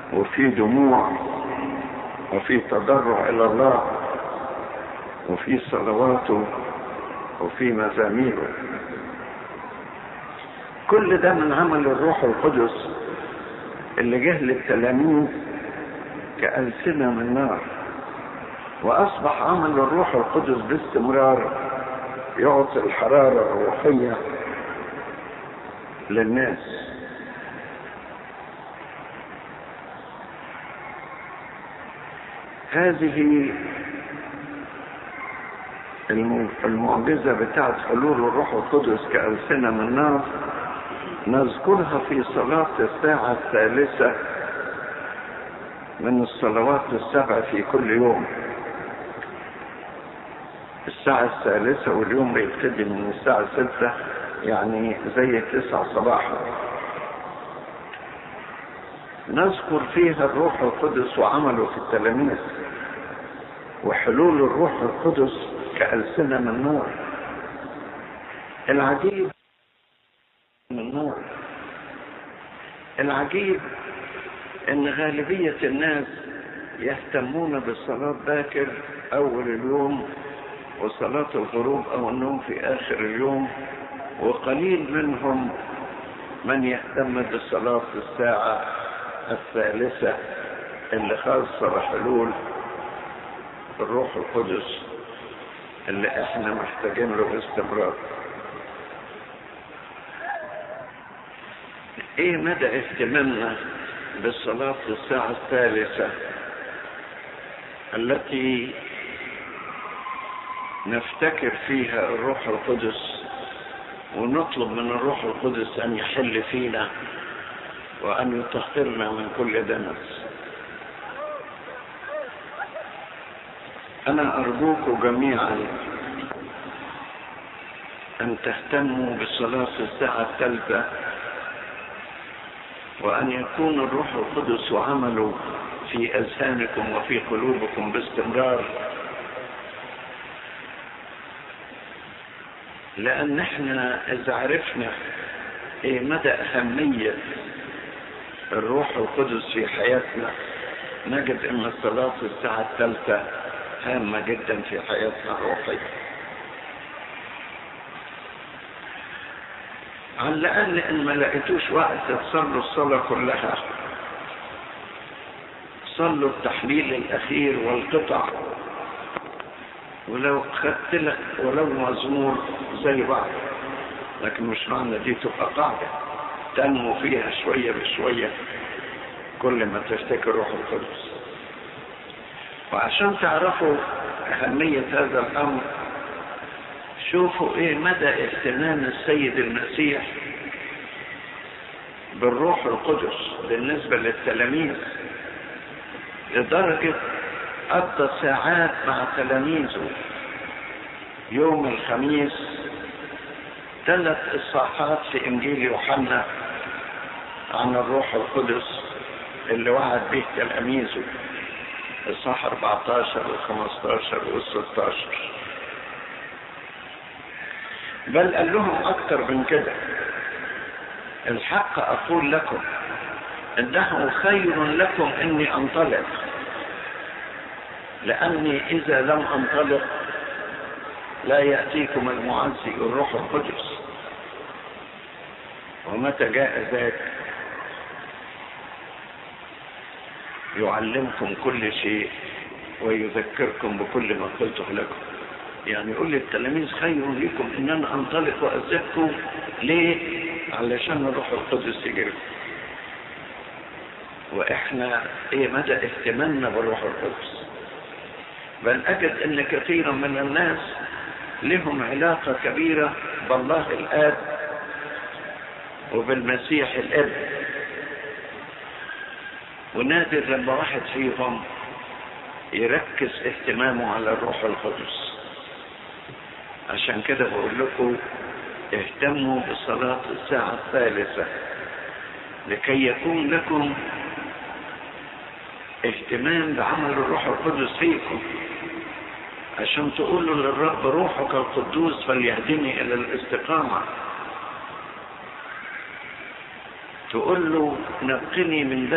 وفي دموع وفي تضرع الى الله وفي صلواته وفي مزاميره كل ده من عمل الروح القدس اللي جه للتلاميذ كألسنة من نار وأصبح عمل الروح القدس باستمرار يعطي الحرارة الروحية للناس هذه المعجزة بتاعت حلول الروح القدس كألسنة من نار نذكرها في صلاة الساعة الثالثة من الصلوات السبع في كل يوم الساعة الثالثة واليوم بيبتدي من الساعة ستة يعني زي تسعة صباحا نذكر فيها الروح القدس وعمله في التلاميذ وحلول الروح القدس كألسنة من نور العجيب من نور العجيب ان غالبية الناس يهتمون بالصلاة باكر اول اليوم وصلاة الغروب او النوم في اخر اليوم وقليل منهم من يهتم بالصلاة في الساعة الثالثة اللي خاصة بحلول الروح القدس اللي احنا محتاجين له باستمرار ايه مدى اهتمامنا بالصلاة في الساعة الثالثة التي نفتكر فيها الروح القدس ونطلب من الروح القدس ان يحل فينا وان يطهرنا من كل دنس انا ارجوكم جميعا ان تهتموا بالصلاة في الساعة الثالثة وأن يكون الروح القدس وعمله في أذهانكم وفي قلوبكم باستمرار لأن احنا إذا عرفنا إيه مدى أهمية الروح القدس في حياتنا نجد أن الصلاة في الساعة الثالثة هامة جدا في حياتنا الروحية على الأقل إن ما لقيتوش وقت تصلوا الصلاة كلها صلوا التحليل الأخير والقطع ولو خدت لك ولو مزمور زي بعض لكن مش معنى دي تبقى قاعدة تنمو فيها شوية بشوية كل ما تفتكر روح القدس وعشان تعرفوا أهمية هذا الأمر شوفوا ايه مدى اهتمام السيد المسيح بالروح القدس بالنسبة للتلاميذ لدرجة قضى ساعات مع تلاميذه يوم الخميس ثلاث اصحاحات في انجيل يوحنا عن الروح القدس اللي وعد به تلاميذه اصحاح 14 و15 و16 بل قال لهم اكتر من كده الحق اقول لكم انه خير لكم اني انطلق لاني اذا لم انطلق لا ياتيكم المعزي الروح القدس ومتى جاء ذاك يعلمكم كل شيء ويذكركم بكل ما قلته لكم يعني يقول للتلاميذ خير لكم ان انا انطلق واذكركم ليه علشان الروح القدس يجيلكم واحنا ايه مدى اهتمامنا بالروح القدس بل اجد ان كثيرا من الناس لهم علاقة كبيرة بالله الاب وبالمسيح الاب ونادر لما واحد فيهم يركز اهتمامه على الروح القدس عشان كده بقول لكم اهتموا بصلاة الساعة الثالثة لكي يكون لكم اهتمام بعمل الروح القدس فيكم عشان تقولوا للرب روحك القدوس فليهدني الى الاستقامة تقول له نقني من